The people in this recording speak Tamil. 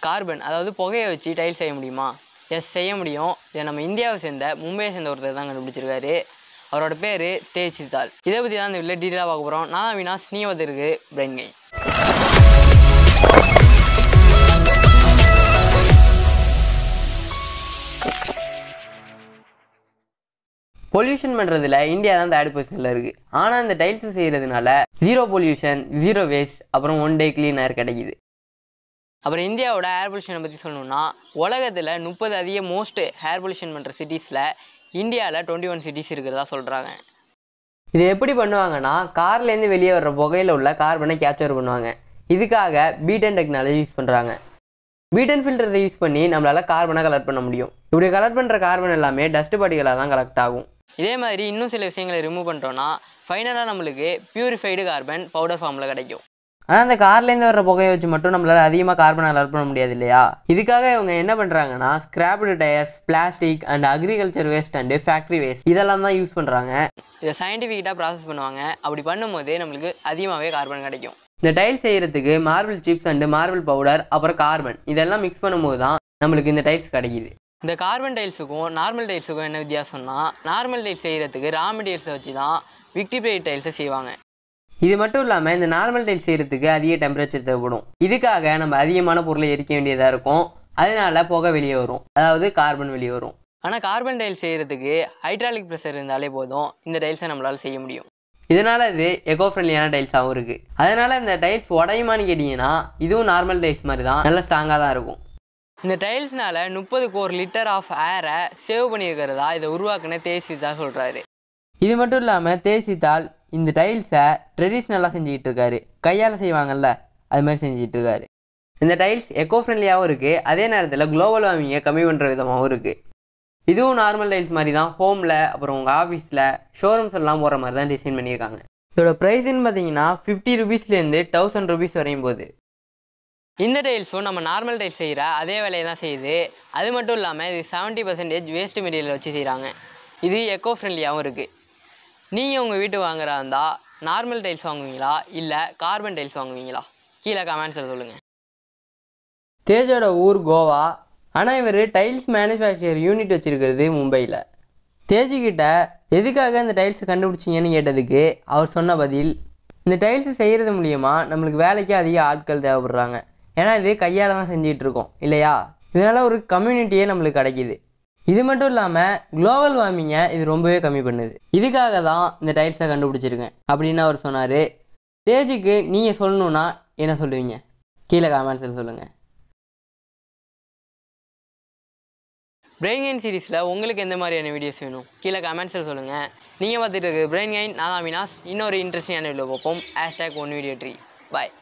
கார்பன் அதாவது புகையை வச்சு டைல்ஸ் செய்ய முடியுமா எஸ் செய்ய முடியும் இதை நம்ம இந்தியாவை சேர்ந்த மும்பையை சேர்ந்த ஒருத்தர் தான் கண்டுபிடிச்சிருக்காரு அவரோட பேர் தேஜ் சித்தால் இதை பற்றி தான் இந்த வீடியோ டீட்டெயிலாக பார்க்க போகிறோம் நான் தான் வினாஸ் நீ வந்திருக்கு பிரெயின் கை பொல்யூஷன் பண்ணுறதுல இந்தியா தான் தேர்ட் பொசிஷனில் இருக்குது ஆனால் இந்த டைல்ஸ் செய்கிறதுனால ஜீரோ பொல்யூஷன் ஜீரோ வேஸ்ட் அப்புறம் ஒன் டே க்ளீன் ஏர் கிடைக்குது அப்புறம் இந்தியாவோட ஏர் பொல்யூஷனை பற்றி சொல்லணும்னா உலகத்தில் முப்பது அதிக மோஸ்ட் ஏர் பொல்யூஷன் பண்ணுற சிட்டிஸில் இந்தியாவில் டுவெண்ட்டி ஒன் சிட்டிஸ் இருக்கிறதா சொல்கிறாங்க இது எப்படி பண்ணுவாங்கன்னா கார்லேருந்து வெளியே வர்ற புகையில் உள்ள கார்பனை கேப்சர் பண்ணுவாங்க இதுக்காக பீட்டன் டெக்னாலஜி யூஸ் பண்ணுறாங்க பீட்டன் ஃபில்டரை யூஸ் பண்ணி நம்மளால் கார்பனை கலெக்ட் பண்ண முடியும் இப்படி கலெக்ட் பண்ணுற கார்பன் எல்லாமே டஸ்ட் படிகளாக தான் கலெக்ட் ஆகும் இதே மாதிரி இன்னும் சில விஷயங்களை ரிமூவ் பண்ணிட்டோம்னா ஃபைனலாக நம்மளுக்கு பியூரிஃபைடு கார்பன் பவுடர் ஃபார்மில் கிடைக்கும் ஆனால் அந்த கார்லேருந்து வர்ற புகையை வச்சு மட்டும் நம்மளால் அதிகமாக கார்பனை கலெக்ட் பண்ண முடியாது இல்லையா இதுக்காக இவங்க என்ன பண்ணுறாங்கன்னா scrapped tyres plastic and agriculture waste and factory waste இதெல்லாம் தான் யூஸ் பண்ணுறாங்க இதை சயின்டிஃபிக்காக ப்ராசஸ் பண்ணுவாங்க அப்படி பண்ணும்போது நம்மளுக்கு அதிகமாகவே கார்பன் கிடைக்கும் இந்த டைல்ஸ் செய்கிறதுக்கு marble chips and marble powder அப்புறம் கார்பன் இதெல்லாம் மிக்ஸ் பண்ணும்போது தான் நம்மளுக்கு இந்த டைல்ஸ் கிடைக்குது இந்த கார்பன் டைல்ஸுக்கும் நார்மல் டைல்ஸுக்கும் என்ன வித்தியாசம்னா நார்மல் டைல்ஸ் செய்கிறதுக்கு ரா மெட்டீரியல்ஸை வச்சு தான் விக்டிபிளேட் டைல்ஸை செய்வாங்க இது மட்டும் இல்லாமல் இந்த நார்மல் டைல்ஸ் செய்கிறதுக்கு அதிக டெம்பரேச்சர் தேவைப்படும் இதுக்காக நம்ம அதிகமான பொருளை எரிக்க வேண்டியதாக இருக்கும் அதனால புகை வெளியே வரும் அதாவது கார்பன் வெளியே வரும் ஆனால் கார்பன் டைல்ஸ் செய்கிறதுக்கு ஹைட்ராலிக் ப்ரெஷர் இருந்தாலே போதும் இந்த டைல்ஸை நம்மளால் செய்ய முடியும் இதனால இது எகோ ஃப்ரெண்ட்லியான டைல்ஸாகவும் இருக்குது அதனால இந்த டைல்ஸ் உடையுமான்னு கேட்டிங்கன்னா இதுவும் நார்மல் டைல்ஸ் மாதிரி தான் நல்ல ஸ்ட்ராங்காக தான் இருக்கும் இந்த டைல்ஸ்னால முப்பது கோர் லிட்டர் ஆஃப் ஏரை சேவ் பண்ணியிருக்கிறதா இதை உருவாக்குன தேசிதா சொல்கிறாரு இது மட்டும் இல்லாமல் தேசித்தால் இந்த டைல்ஸை ட்ரெடிஷ்னலாக செஞ்சுக்கிட்டு இருக்காரு கையால் செய்வாங்கல்ல அது மாதிரி செஞ்சுக்கிட்டு இருக்காரு இந்த டைல்ஸ் எக்கோ ஃப்ரெண்ட்லியாகவும் இருக்குது அதே நேரத்தில் குளோபல் வார்மிங்கை கம்மி பண்ணுற விதமாகவும் இருக்குது இதுவும் நார்மல் டைல்ஸ் மாதிரி தான் ஹோமில் அப்புறம் உங்கள் ஆஃபீஸில் ஷோரூம்ஸ் எல்லாம் போகிற மாதிரி தான் டிசைன் பண்ணியிருக்காங்க இதோட ப்ரைஸ்ன்னு பார்த்தீங்கன்னா ஃபிஃப்டி ருபீஸ்லேருந்து தௌசண்ட் ருபீஸ் வரையும் போகுது இந்த டைல்ஸும் நம்ம நார்மல் டைல்ஸ் செய்கிற அதே வேலையை தான் செய்யுது அது மட்டும் இல்லாமல் இது செவன்ட்டி பர்சன்டேஜ் வேஸ்ட் மெட்டீரியல் வச்சு செய்கிறாங்க இது எக்கோ ஃப்ரெண்ட்லியாகவும் இருக்குது நீங்கள் உங்கள் வீட்டு வாங்குறா இருந்தால் நார்மல் டைல்ஸ் வாங்குவீங்களா இல்லை கார்பன் டைல்ஸ் வாங்குவீங்களா கீழே கமெண்ட்ஸில் சொல்லுங்கள் தேஜோட ஊர் கோவா ஆனால் இவர் டைல்ஸ் மேனுஃபேக்சர் யூனிட் வச்சுருக்கிறது மும்பையில் தேஜிக்கிட்ட எதுக்காக இந்த டைல்ஸை கண்டுபிடிச்சிங்கன்னு கேட்டதுக்கு அவர் சொன்ன பதில் இந்த டைல்ஸை செய்கிறது மூலியமா நம்மளுக்கு வேலைக்கு அதிக ஆட்கள் தேவைப்படுறாங்க ஏன்னா இது கையால் தான் செஞ்சிட்டு இருக்கோம் இல்லையா இதனால் ஒரு கம்யூனிட்டியே நம்மளுக்கு கிடைக்கிது இது மட்டும் இல்லாமல் குளோபல் வார்மிங்கை இது ரொம்பவே கம்மி பண்ணுது இதுக்காக தான் இந்த டைல்ஸை கண்டுபிடிச்சிருக்கேன் அப்படின்னு அவர் சொன்னார் தேஜுக்கு நீங்கள் சொல்லணுன்னா என்ன சொல்லுவீங்க கீழே கமெண்ட்ஸில் சொல்லுங்கள் பிரெயின் கைன் சீரிஸில் உங்களுக்கு எந்த மாதிரியான வீடியோஸ் வேணும் கீழே கமெண்ட்ஸில் சொல்லுங்கள் நீங்கள் பார்த்துட்டு இருக்கு பிரெயின் கைன் நான் தான் அவினாஸ் இன்னொரு இன்ட்ரெஸ்டிங்கான வீடியோ பார்ப்போம் ஹேஷ்டேக் ஒன் வீடியோ ட்ரீ பாய்